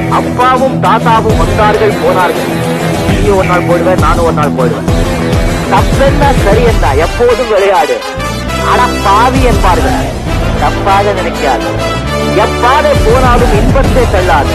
அப்பாவும் தாத்தாவும் வந்தார்கள் போனார்கள் நீ ஒரு நாள் போயிடுவேன் நானும் ஒரு நாள் போயிடுவேன் தப்பென்ன சரி என்ன எப்போதும் விளையாடு ஆனா பாவி என்பார்கள் தப்பாக நினைக்காது எப்பாதை போனாலும் இன்பத்தை தள்ளாது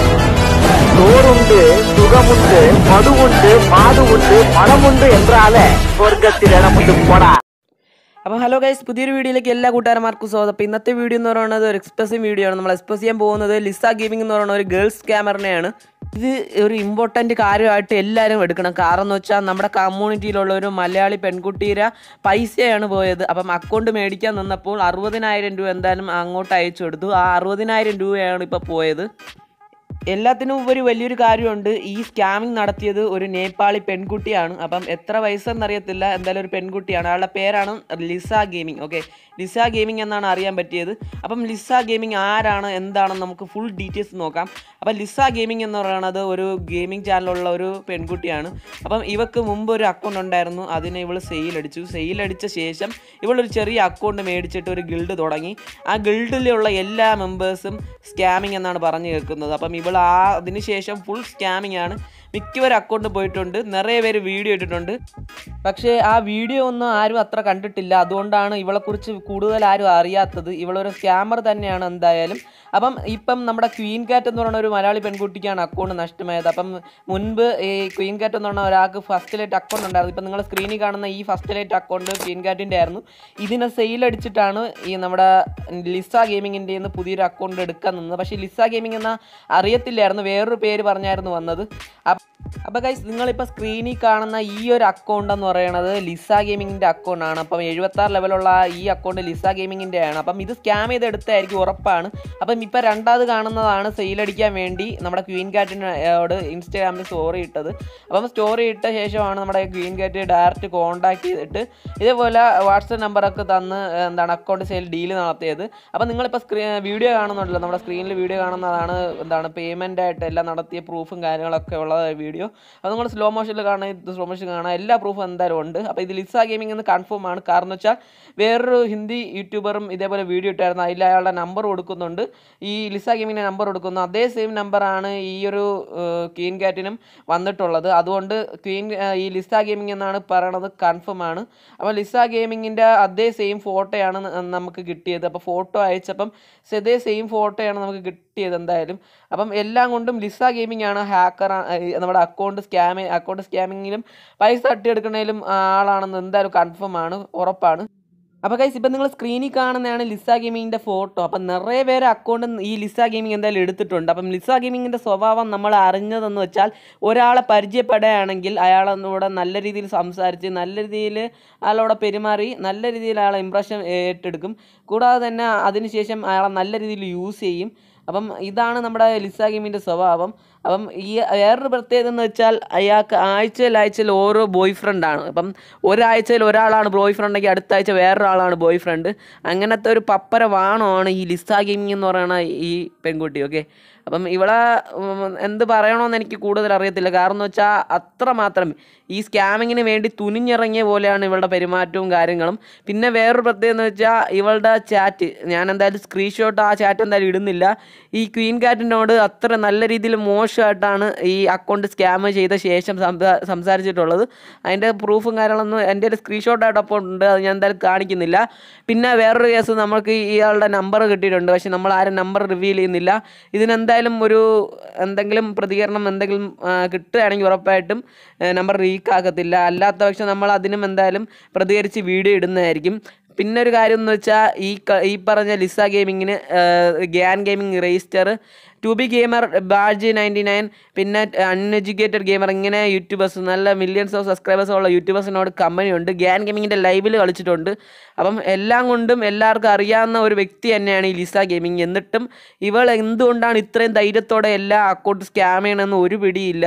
சோறுண்டு சுகமுண்டு மது உண்டு மாது உண்டு மனமுண்டு என்றாலே സ്വർഗത്തിൽ ഇടമുണ്ട് പോടാ അപ്പോൾ ഹലോ ഗൈസ് പുതിയൊരു വീഡിയോയിലേക്ക് എല്ലാ കൂട്ടുകാരന്മാർക്കും സ്വാഗതം അപ്പോൾ ഇന്നത്തെ വീഡിയോ എന്ന് പറയുന്നത് ഒരു എക്സ്പ്രസീവ് വീഡിയോ ആണ് നമ്മൾ എക്സ്പ്രസ് ചെയ്യാൻ പോകുന്നത് ലിസ ഗെയിമിംഗ് എന്ന് പറയുന്ന ഒരു ഗേൾസ് ക്യാമറനെയാണ് ഇത് ഒരു ഇമ്പോർട്ടൻറ്റ് കാര്യമായിട്ട് എല്ലാവരും എടുക്കണം കാരണം എന്ന് വെച്ചാൽ നമ്മുടെ കമ്മ്യൂണിറ്റിയിലുള്ള ഒരു മലയാളി പെൺകുട്ടിയുടെ പൈസയാണ് പോയത് അപ്പം അക്കൗണ്ട് മേടിക്കാൻ നിന്നപ്പോൾ അറുപതിനായിരം രൂപ എന്തായാലും അങ്ങോട്ട് അയച്ചു കൊടുത്തു ആ അറുപതിനായിരം രൂപയാണ് ഇപ്പോൾ പോയത് എല്ലാത്തിനും ഉപരി വലിയൊരു കാര്യമുണ്ട് ഈ സ്കാമിംഗ് നടത്തിയത് ഒരു നേപ്പാളി പെൺകുട്ടിയാണ് അപ്പം എത്ര വയസ്സെന്നറിയത്തില്ല എന്തായാലും ഒരു പെൺകുട്ടിയാണ് അയാളുടെ പേരാണ് Lisa gaming okay Lisa gaming എന്നാണ് അറിയാൻ പറ്റിയത് അപ്പം ലിസ ഗെയിമിംഗ് ആരാണ് എന്താണെന്ന് നമുക്ക് ഫുൾ ഡീറ്റെയിൽസ് നോക്കാം അപ്പം ലിസ ഗെയിമിംഗ് എന്ന് പറയുന്നത് ഒരു ഗെയിമിംഗ് ചാനലുള്ള ഒരു പെൺകുട്ടിയാണ് അപ്പം ഇവക്ക് മുമ്പ് ഒരു അക്കൗണ്ട് ഉണ്ടായിരുന്നു അതിനെ ഇവൾ സെയിലടിച്ചു സെയിലടിച്ച ശേഷം ഇവളൊരു ചെറിയ അക്കൗണ്ട് മേടിച്ചിട്ട് ഒരു ഗിൽഡ് തുടങ്ങി ആ ഗിൽഡിലുള്ള എല്ലാ മെമ്പേഴ്സും സ്കാമിംഗ് എന്നാണ് പറഞ്ഞു കേൾക്കുന്നത് അപ്പം ഇവൾ ആ അതിനുശേഷം ഫുൾ സ്കാമിംഗ് ആണ് മിക്കവരും അക്കൗണ്ട് പോയിട്ടുണ്ട് നിറയെ പേര് വീഡിയോ ഇട്ടിട്ടുണ്ട് പക്ഷേ ആ വീഡിയോ ഒന്നും ആരും അത്ര കണ്ടിട്ടില്ല അതുകൊണ്ടാണ് ഇവളെക്കുറിച്ച് കൂടുതൽ ആരും അറിയാത്തത് ഇവളൊരു സ്കാമർ തന്നെയാണ് എന്തായാലും അപ്പം ഇപ്പം നമ്മുടെ ക്വീൻ കാറ്റ് എന്ന് പറയുന്ന ഒരു മലയാളി പെൺകുട്ടിക്കാണ് അക്കൗണ്ട് നഷ്ടമായത് അപ്പം മുൻപ് ഈ ക്വീൻ കാറ്റ് എന്ന് പറഞ്ഞ ഒരാൾക്ക് ഫസ്റ്റ് ലൈറ്റ് അക്കൗണ്ട് ഉണ്ടായിരുന്നു ഇപ്പം നിങ്ങൾ സ്ക്രീനിൽ കാണുന്ന ഈ ഫസ്റ്റ് ലൈറ്റ് അക്കൗണ്ട് ക്വീൻ കാറ്റിൻ്റെ ആയിരുന്നു ഇതിനെ സെയിൽ അടിച്ചിട്ടാണ് ഈ നമ്മുടെ ലിസ ഗെയിമിങ്ങിൻ്റെ നിന്ന് പുതിയൊരു അക്കൗണ്ട് എടുക്കാൻ നിന്നത് പക്ഷേ ലിസ ഗെയിമിംഗ് എന്ന അറിയത്തില്ലായിരുന്നു വേറൊരു പേര് പറഞ്ഞായിരുന്നു വന്നത് അപ്പ- അപ്പോൾ ഗൈസ് നിങ്ങളിപ്പോൾ സ്ക്രീനിൽ കാണുന്ന ഈ ഒരു അക്കൗണ്ട് എന്ന് പറയുന്നത് ലിസ ഗെയിമിങ്ങിൻ്റെ അക്കൗണ്ട് ആണ് അപ്പം എഴുപത്താറ് ലെവലുള്ള ഈ അക്കൗണ്ട് ലിസ ഗെയിമിങ്ങിൻ്റെ ആണ് അപ്പം ഇത് സ്കാം ചെയ്തെടുത്തായിരിക്കും ഉറപ്പാണ് അപ്പം ഇപ്പം രണ്ടാമത് കാണുന്നതാണ് സെയിലടിക്കാൻ വേണ്ടി നമ്മുടെ ക്വീൻ കാറ്റിനോട് ഇൻസ്റ്റാഗ്രാമിൽ സ്റ്റോറി ഇട്ടത് അപ്പം സ്റ്റോറി ഇട്ട ശേഷമാണ് നമ്മുടെ ക്വീൻ കാറ്റ് ഡയറക്റ്റ് കോൺടാക്ട് ചെയ്തിട്ട് ഇതേപോലെ വാട്സപ്പ് നമ്പറൊക്കെ തന്ന് എന്താണ് അക്കൗണ്ട് സെയിൽ ഡീല് നടത്തിയത് അപ്പം നിങ്ങളിപ്പോൾ സ്ക്രീ വീഡിയോ കാണുന്നുണ്ടല്ലോ നമ്മുടെ സ്ക്രീനിൽ വീഡിയോ കാണുന്നതാണ് എന്താണ് പേയ്മെൻ്റ് ആയിട്ട് എല്ലാം നടത്തിയ പ്രൂഫും കാര്യങ്ങളൊക്കെ ഉള്ള വീഡിയോ അത് നിങ്ങൾ സ്ലോ മോഷനിൽ കാണാൻ ഇത് സ്ലോ മോഷൻ കാണാൻ എല്ലാ പ്രൂഫും എന്തായാലും ഉണ്ട് അപ്പോൾ ഇത് ലിസ ഗെയിമിംഗ് എന്ന് കൺഫേം ആണ് കാരണം എന്ന് വെച്ചാൽ വേറൊരു ഹിന്ദി യൂട്യൂബറും ഇതേപോലെ വീഡിയോ ഇട്ടായിരുന്നു അതിൽ അയാളുടെ നമ്പർ കൊടുക്കുന്നുണ്ട് ഈ ലിസ ഗെയിമിങ്ങിൻ്റെ നമ്പർ കൊടുക്കുന്നു അതേ സെയിം നമ്പറാണ് ഈ ഒരു ക്വീൻ കാറ്റിനും വന്നിട്ടുള്ളത് അതുകൊണ്ട് ക്വീൻ ഈ ലിസ ഗെയിമിംഗ് എന്നാണ് പറയണത് കൺഫേം ആണ് അപ്പോൾ ലിസ ഗെയിമിങ്ങിൻ്റെ അതേ സെയിം ഫോട്ടോയാണ് ന- നമുക്ക് കിട്ടിയത് അപ്പോൾ ഫോട്ടോ അയച്ചപ്പം അതേ സെയിം ഫോട്ടോയാണ് നമുക്ക് കിട്ടിയത് എന്തായാലും അപ്പം എല്ലാം കൊണ്ടും ലിസ ഗെയിമിംഗ് ആണ് ഹാക്കർ നമ്മുടെ അക്കൗണ്ട് സ്കാമി അക്കൗണ്ട് സ്കാമിങ്ങിലും പൈസ തട്ടിയെടുക്കുന്നതിലും ആളാണെന്ന് എന്തായാലും കൺഫേം ആണ് ഉറപ്പാണ് അപ്പോൾ കൈസ് ഇപ്പം നിങ്ങൾ സ്ക്രീനിൽ കാണുന്നതാണ് ലിസ ഗെയിമിങ്ങിൻ്റെ ഫോട്ടോ അപ്പം നിറയെ പേര് അക്കൗണ്ട് ഈ ലിസ ഗെയിമിംഗ് എന്തായാലും എടുത്തിട്ടുണ്ട് അപ്പം ലിസ ഗെയിമിങ്ങിൻ്റെ സ്വഭാവം നമ്മൾ അറിഞ്ഞതെന്ന് വെച്ചാൽ ഒരാളെ പരിചയപ്പെടുകയാണെങ്കിൽ അയാളോട് നല്ല രീതിയിൽ സംസാരിച്ച് നല്ല രീതിയിൽ അയാളോട് പെരുമാറി നല്ല രീതിയിൽ അയാളെ ഇമ്പ്രഷൻ ഏറ്റെടുക്കും കൂടാതെ തന്നെ അതിനുശേഷം അയാളെ നല്ല രീതിയിൽ യൂസ് ചെയ്യും അപ്പം ഇതാണ് നമ്മുടെ ലിസ ഗെയിമിൻ്റെ സ്വഭാവം അപ്പം ഈ വേറൊരു പ്രത്യേകത എന്ന് വെച്ചാൽ അയാൾക്ക് ആഴ്ചയിൽ ആഴ്ചയിൽ ഓരോ ബോയ് ഫ്രണ്ടാണ് അപ്പം ഒരാഴ്ചയിൽ ഒരാളാണ് ബോയ് ഫ്രണ്ടെങ്കിൽ അടുത്ത ആഴ്ച വേറൊരാളാണ് ബോയ് ഫ്രണ്ട് അങ്ങനത്തെ ഒരു പപ്പര വാണമാണ് ഈ ലിസ ഗെയിമിംഗ് എന്ന് പറയുന്ന ഈ പെൺകുട്ടി ഓക്കെ അപ്പം ഇവളെ ഉം, എന്ത് പറയണമെന്ന് എനിക്ക് കൂടുതൽ അറിയത്തില്ല കാരണം എന്ന് വെച്ചാൽ അത്രമാത്രം ഈ സ്കാമിങ്ങിന് വേണ്ടി തുനിഞ്ഞിറങ്ങിയ പോലെയാണ് ഇവളുടെ പെരുമാറ്റവും കാര്യങ്ങളും പിന്നെ വേറൊരു പ്രത്യേകത എന്ന് വെച്ചാൽ ഇവളുടെ ചാറ്റ് ഞാൻ എന്തായാലും സ്ക്രീൻഷോട്ട് ആ ചാറ്റ് എന്തായാലും ഇടുന്നില്ല ഈ ക്വീൻ കാറ്റിനോട് അത്ര നല്ല രീതിയിൽ മോശമായിട്ടാണ് ഈ അക്കൗണ്ട് സ്കാം ചെയ്ത ശേഷം സംസാ സംസാരിച്ചിട്ടുള്ളത് അതിൻ്റെ പ്രൂഫും കാര്യങ്ങളൊന്നും എൻ്റെ ഒരു സ്ക്രീൻഷോട്ടായിട്ടപ്പോൾ ഉണ്ട് അത് ഞാൻ എന്തായാലും കാണിക്കുന്നില്ല പിന്നെ വേറൊരു കേസ് നമുക്ക് ഇയാളുടെ നമ്പർ കിട്ടിയിട്ടുണ്ട് പക്ഷെ നമ്മൾ ആരും നമ്പർ റിവീൽ ചെയ്യുന്നില്ല ഇതിനെന്തായാലും ഒരു എന്തെങ്കിലും പ്രതികരണം എന്തെങ്കിലും ആ, കിട്ടുകയാണെങ്കിൽ ഉറപ്പായിട്ടും നമ്പർ ലീക്ക് ആക്കത്തില്ല അല്ലാത്ത പക്ഷം നമ്മൾ അതിനും എന്തായാലും പ്രതികരിച്ച് വീഡിയോ ഇടുന്നതായിരിക്കും പിന്നെ ഒരു കാര്യം എന്ന് വെച്ചാൽ ഈ ക- ഈ പറഞ്ഞ ലിസ ഗെയിമിങ്ങിന് Gyan gaming register to be gamer badge ninety nine പിന്നെ അൺഎഡ്യൂക്കേറ്റഡ് ഗെയിമർ ഇങ്ങനെ യൂട്യൂബേഴ്സ് നല്ല മില്യൺസ് ഓഫ് സബ്സ്ക്രൈബേഴ്സ് ഉള്ള യൂട്യൂബേഴ്സിനോട് കമ്പനിയുണ്ട് ഗ്യാൻ ഗെയിമിങ്ങിൻ്റെ ലൈവിൽ കളിച്ചിട്ടുണ്ട് അപ്പം എല്ലാം കൊണ്ടും എല്ലാവർക്കും അറിയാവുന്ന ഒരു വ്യക്തി തന്നെയാണ് ഈ ലിസ ഗെയിമിംഗ് എന്നിട്ടും ഇവൾ എന്തുകൊണ്ടാണ് ഇത്രയും ധൈര്യത്തോടെ എല്ലാ അക്കൗണ്ട് സ്കാം ചെയ്യണമെന്ന് ഒരു പിടിയില്ല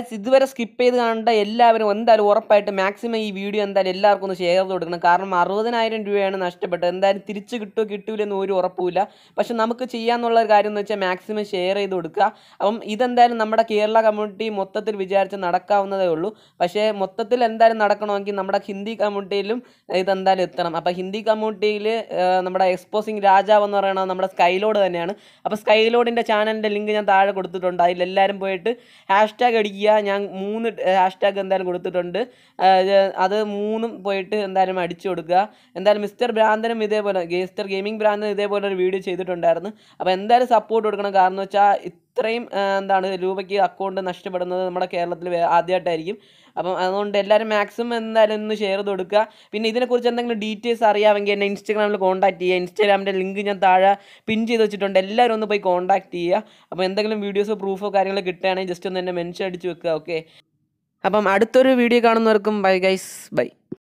ഇതുവരെ സ്കിപ്പ് ചെയ്ത് കാണേണ്ട എല്ലാവരും എന്തായാലും ഉറപ്പായിട്ട് മാക്സിമം ഈ വീഡിയോ എന്തായാലും എല്ലാവർക്കും ഒന്ന് ഷെയർ ചെയ്ത് കൊടുക്കണം കാരണം അറുപതിനായിരം രൂപയാണ് നഷ്ടപ്പെട്ടത് എന്തായാലും തിരിച്ച് കിട്ടുമോ കിട്ടൂലെന്ന് ഒരു ഉറപ്പുമില്ല പക്ഷെ നമുക്ക് ചെയ്യാന്നുള്ള ഒരു കാര്യം എന്ന് വെച്ചാൽ മാക്സിമം ഷെയർ ചെയ്ത് കൊടുക്കുക അപ്പം ഇതെന്തായാലും നമ്മുടെ കേരള കമ്മ്യൂണിറ്റി മൊത്തത്തിൽ വിചാരിച്ച് നടക്കാവുന്നതേ ഉള്ളൂ പക്ഷേ മൊത്തത്തിൽ എന്തായാലും നടക്കണമെങ്കിൽ നമ്മുടെ ഹിന്ദി കമ്മ്യൂണിറ്റിയിലും ഇതെന്തായാലും എത്തണം അപ്പോൾ ഹിന്ദി കമ്മ്യൂണിറ്റിയിൽ നമ്മുടെ എക്സ്പോസിങ് രാജാവ് എന്ന് പറയുന്നത് നമ്മുടെ സ്കൈലോഡ് തന്നെയാണ് അപ്പോൾ സ്കൈലോഡിൻ്റെ ചാനലിൻ്റെ ലിങ്ക് ഞാൻ താഴെ കൊടുത്തിട്ടുണ്ട് അതിലെല്ലാവരും പോയിട്ട് ഹാഷ്ടാഗ് അടിക്കുക ഞാൻ മൂന്ന് ഹാഷ്ടാഗ് എന്തായാലും കൊടുത്തിട്ടുണ്ട് ആ, ഇത് അത് മൂന്നും പോയിട്ട് എന്തായാലും അടിച്ചു കൊടുക്കുക എന്തായാലും മിസ്റ്റർ ഭ്രാന്തനും ഇതേപോലെ മിസ്റ്റർ ഗെയിമിംഗ് ഭ്രാന്തനും ഇതേപോലെ ഒരു വീഡിയോ ചെയ്തിട്ടുണ്ടായിരുന്നു അപ്പോൾ എന്തായാലും സപ്പോർട്ട് കൊടുക്കണം കാരണം എന്ന് വെച്ചാൽ ഇത്രയും ആ, എന്താണ് രൂപയ്ക്ക് അക്കൗണ്ട് നഷ്ടപ്പെടുന്നത് നമ്മുടെ കേരളത്തിൽ വേ- ആദ്യമായിട്ടായിരിക്കും അപ്പം അതുകൊണ്ട് എല്ലാവരും മാക്സിമം എന്തായാലും ഒന്ന് ഷെയർ ചെയ്ത് കൊടുക്കുക പിന്നെ ഇതിനെക്കുറിച്ച് എന്തെങ്കിലും ഡീറ്റെയിൽസ് അറിയാമെങ്കിൽ എന്നെ ഇൻസ്റ്റാഗ്രാമിൽ കോൺടാക്ട് ചെയ്യുക ഇൻസ്റ്റാഗ്രാമിൻ്റെ ലിങ്ക് ഞാൻ താഴെ പിൻ ചെയ്ത് വെച്ചിട്ടുണ്ട് എല്ലാവരും ഒന്ന് പോയി കോൺടാക്ട് ചെയ്യുക അപ്പോൾ എന്തെങ്കിലും വീഡിയോസോ പ്രൂഫോ കാര്യങ്ങളോ കിട്ടുകയാണെങ്കിൽ ജസ്റ്റ് ഒന്ന് എന്നെ മെൻഷൻ അടിച്ച് വെക്കുക ഓക്കെ അപ്പം അടുത്തൊരു വീഡിയോ കാണുന്നവർക്കും ബൈ ഗൈസ് ബൈ